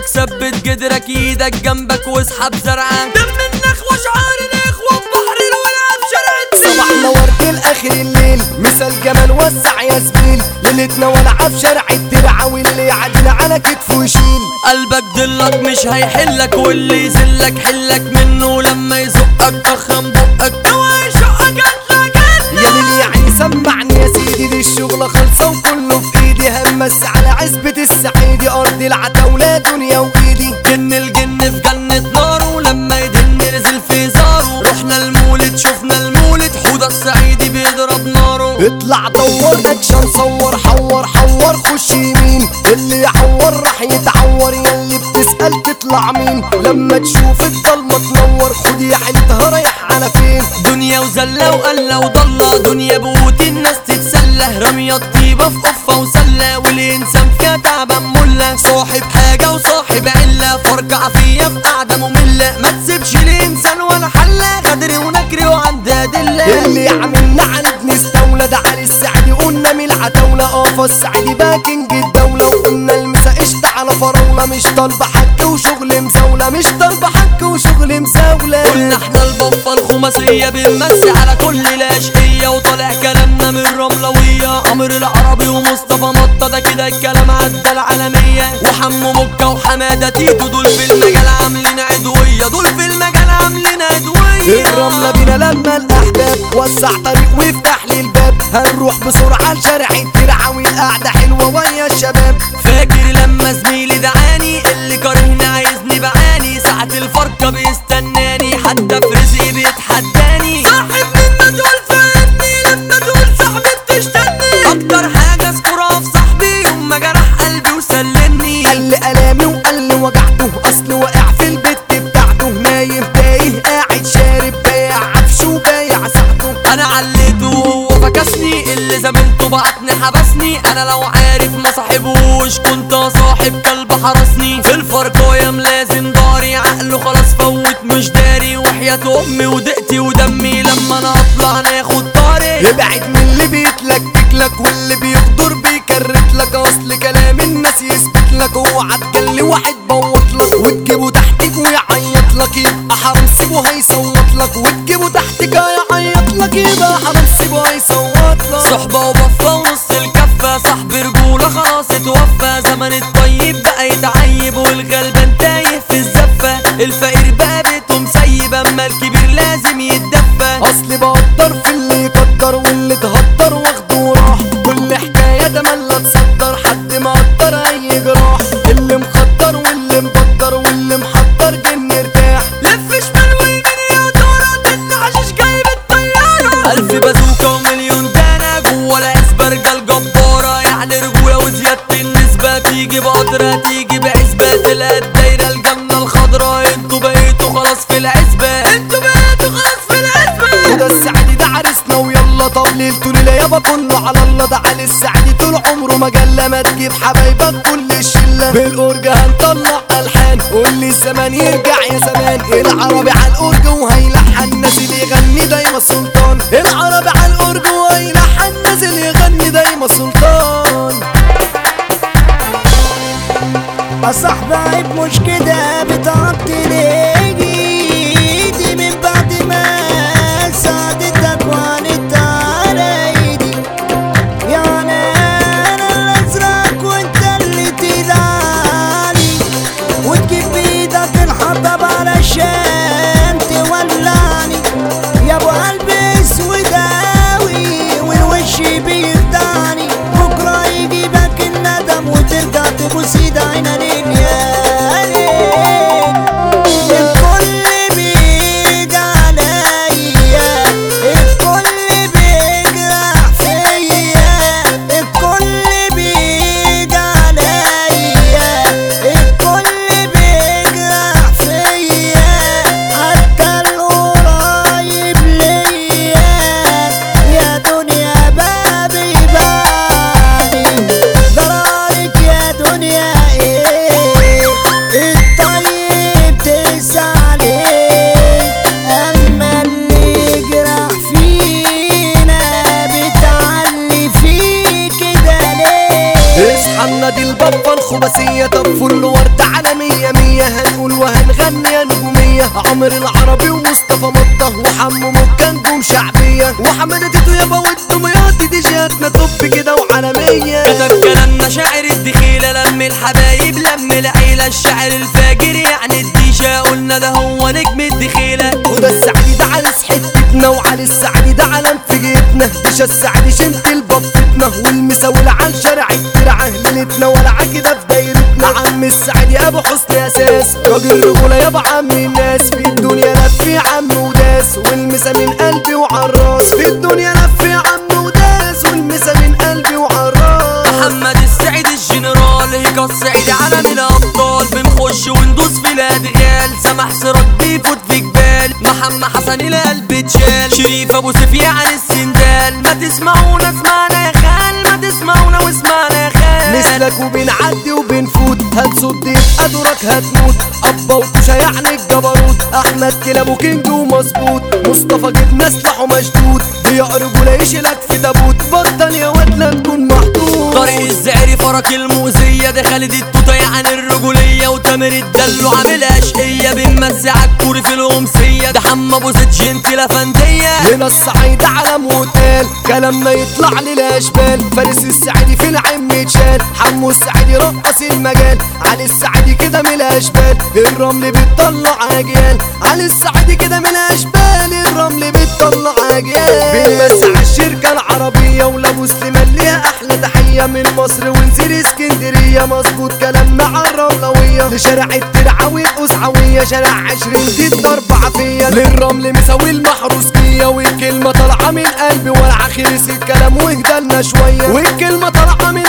جدرك ثبت جدرك ايدك جنبك واسحب زرعك دم النخوة شعار الاخوة في بحر الولاد شارع صباح نورت الاخر الليل مثل جمال وسع يا زميل ليلتنا ولعة في شارع الترعة واللي يعدل على كتفه يشيل قلبك ضلك مش هيحلك واللي يذلك حلك منه لما يزقك اخم بقك اوعى يشقك هتلاقي يا ليل يعني سمعني يا سيدي دي الشغلة خالصة وكله في ايدي همس على عزبة السعيدي ارض العتاولة دنيا وايدي جن الجن في جنة ناره لما يدن نزل في زاره رحنا المولد شفنا المولد حوضة السعيدي بيضرب ناره اطلع دور اكشن صور حور حور خش يمين اللي يحور راح يتعور ياللي بتسأل تطلع مين لما تشوف الضلمة تنور خد يا حيلتها رايح على فين دنيا وزلة وقلة وضلة دنيا بوت الناس تتسلى رمية طيبة في قفة وسلة والإنسان فيها تعبان ملة صاحب حاجة وصاحب علة فرجع فيا في قعدة مملة ما تسيبش الإنسان ولا حلة غدر ونكري وعنده أدلة اللي عملنا على نستولى ده علي السعدي قلنا من العتاولة اه السعدي باكنج الدولة وقلنا المسا قشطة على فراولة مش طالبة حك وشغل مزاولة مش طالبة حك وشغل مزاولة قلنا احنا البفة الخماسية بنمسي على كل الأشقية وطالع كلامنا من رملوية عمر العربي ومصطفى مطة ده كده الكلام عدى العالمية وحمو مكة وحمادة تيتو دول في المجال عاملين عدوية دول في المجال عاملين عدوية الرملة بينا لما الأحباب وسع طريق وافتح لي الباب هنروح بسرعة لشارع الترعة والقعدة حلوة ويا الشباب فاكر لما زميلي دعاني اللي كارهني عايزني بعاني ساعة الفرقة بيستناني حتى في رزقي بيتحداني صاحب مين ما تقول فهمني لما تقول صاحبي بتشتني اكتر حاجة اذكرها في صاحبي يوم ما جرح قلبي وسلمني قال لي ألامي وقال لي وجعته أصل واقع في البيت بتاعته نايم تايه قاعد شارب بايع عفش وبايع ساعته انا عليته وهو فكسني اللي زميلته بعتني حبسني انا لو عارف ما صاحبوش كنت صاحب كلب حرسني في الفرقايم لازم داري عقله خلاص فوت مش داري وحياة امي ودقتي ودمي لما انا اطلع ناخد طاري ابعد من اللي بيتلكك لك واللي بيغدر بيكرت لك اصل كلام الناس يثبت لك اوعى تجلي واحد بوط لك وتجيبه تحتك ويعيط لك يبقى حرام سيبه هيصوت لك وتجيبه تحتك هيعيط لك يبقى حرام سيبه هيصوت لك صحبة وبفة ونص الكفة صاحب رجولة خلاص اتوفى زمن الطيب بقى يتعيب والغلبان تايه في الزفة الفقير بقى بيته مسيب اما الكبير لازم يتدفى اصل بقدر في اللي يقدر واللي تهدر واخده وراح كل حكايه ده ملا تصدر حد ما قدر اي جراح اللي مخدر واللي مبدر واللي محضر جن ارتاح لف شمال ويمين يا ترى ده النعشش جايب الطيارة ألف بازوكا ومليون دانا جوه العزبة الجبارة يعني رجولة وزيادة النسبة تيجي بقدرة تيجي بعزبة تلاقي الدايرة الجنة الخضراء انتوا بقيتوا خلاص في العزبة انتوا بقيتوا خلاص في العزبة وده السعدي ده عرسنا ويلا طب ليلته ليلة يابا كله على الله ده علي السعدي طول عمره مجلة ما تجيب حبايبك كل الشلة بالأورجة هنطلع ألحان قول لي الزمان يرجع يا زمان العربي على الأورج وهيلحن نازل يغني دايما سلطان العربي على الأورج وهيلحن نازل يغني دايما سلطان يا صاحبي عيب مش كده بتعطي ايدي من بعد ما ساعدتك وعنت على ايدي يعني انا اللي ازرق وانت اللي تدعاني وتجيب بايدك الحطب علشان تولعني يا ابو قلبي اسود اوي والوش بيخدعني بكره يجيبك الندم وترجع تبوس ايد عينين يا ليل الكل بيجي عليا الكل بيجرح فيا الكل بيجي عليا الكل بيجرح فيا حتى القريب ليا يا دنيا بابي باني ضرارك يا دنيا ايه الطيب تقسى عليه اما اللي يجرح فينا بتعلي فيه كده ليه اصحى النادي البابا الخماسية طب فل ورد عالمية عمر العربي ومصطفى مطه وحمو مكان جم شعبيه وحماده تيتو يابا والدمياط دي جاتنا توب كده وعالميه كتب كلامنا شاعر الدخيلة لم الحبايب لم العيلة الشاعر الفاجر يعني الديشة قلنا ده هو نجم الدخيلة وده السعدي ده عرس حتتنا وعلي السعدي ده علم في جيتنا ديشا السعدي شنت البفتنا والمساول على شارع الترعه ليلتنا ولعه كده في دايرتنا عم السعدي ابو حسن اساس راجل رجوله يابا عم الناس في الدنيا لف يا عم وداس والمسا من قلبي وعراس في الدنيا لف يا عم وداس والمسا من قلبي وعراس محمد السعيد الجنرال هيك السعيد علم الابطال بنخش وندوس في الادغال سمح سراج بيفوت في جبال محمد حسن القلب اتشال شريف ابو سيف يعني السندال ما تسمعونا اسمعنا يا خال ما تسمعونا واسمعنا يا خال مثلك وبنعدي وبنفوت هتصد يبقى دورك هتموت ابا وكوشة يعني الجبروت احمد كلابه كينج ومظبوط مصطفى جبنا سلاحه مشدود ضياء رجوله يشيلك في تابوت بطل يا واد لا تكون محطوط طريق الزعري فرق المؤذية ده خالد التوتة يعني الرجولية وتامر الدلو عامل اشقية بنمسي عالكوري في الأمسية ده حمى ابو زيد جنتلة فندية هنا الصعيد علم وتقال كلامنا يطلع للاشبال فارس السعيدي في العين متشال حمو السعيدي رقص المجال علي السعيدي كده من الاشبال الرمل بتطلع اجيال علي السعيدي كده من الاشبال الرمل بتطلع اجيال بنمسي على الشركه العربيه ولو سليمان ليها احلى تحيه من مصر ونسير اسكندريه مظبوط كلامنا على الرملويه لشارع الترعه والقسعويه شارع عشرين دي الضرب عافيه للرمل مساوي المحروسكيه والكلمه طالعه من قلبي والعخير الكلام واهدالنا شويه والكلمه طالعه من